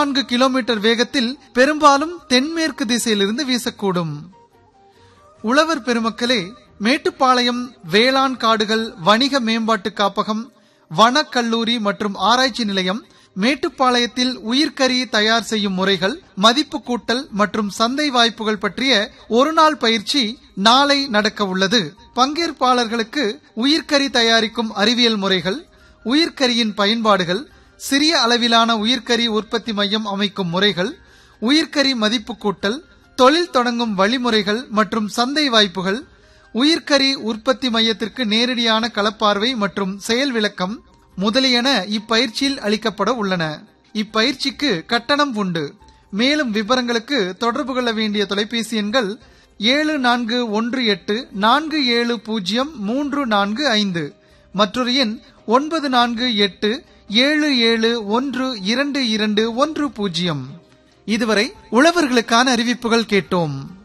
பதினான்கு கிலோமீட்டர் வேகத்தில் பெரும்பாலும் தென்மேற்கு திசையிலிருந்து வீசக்கூடும் உழவர் பெருமக்களே மேட்டுப்பாளையம் வேளாண் காடுகள் வணிக மேம்பாட்டு காப்பகம் வனக்கல்லூரி மற்றும் ஆராய்ச்சி நிலையம் மேட்டுப்பாளையத்தில் உயிர்க்கறி தயார் செய்யும் முறைகள் மதிப்பு கூட்டல் மற்றும் சந்தை வாய்ப்புகள் பற்றிய ஒருநாள் பயிற்சி நாளை நடக்க உள்ளது பங்கேற்பாளர்களுக்கு உயிர்க்கறி தயாரிக்கும் அறிவியல் முறைகள் உயிர்க்கரியின் பயன்பாடுகள் சிறிய அளவிலான உயிர்க்கறி உற்பத்தி மையம் அமைக்கும் முறைகள் உயிர்க்கறி மதிப்பு கூட்டல் தொழில் தொடங்கும் வழிமுறைகள் மற்றும் சந்தை வாய்ப்புகள் உயிர்க்கறி உற்பத்தி மையத்திற்கு நேரடியான களப்பார்வை மற்றும் செயல் விளக்கம் முதலியன இப்பயிற்சியில் அளிக்கப்பட உள்ளன இப்பயிற்சிக்கு கட்டணம் உண்டு மேலும் விவரங்களுக்கு தொடர்பு கொள்ள வேண்டிய தொலைபேசி எண்கள் ஏழு நான்கு ஒன்று எட்டு நான்கு ஏழு பூஜ்ஜியம் மூன்று நான்கு ஐந்து மற்றொரு எண் ஒன்பது நான்கு எட்டு ஏழு ஏழு ஒன்று இரண்டு இரண்டு ஒன்று பூஜ்ஜியம் இதுவரை உழவர்களுக்கான அறிவிப்புகள் கேட்டோம்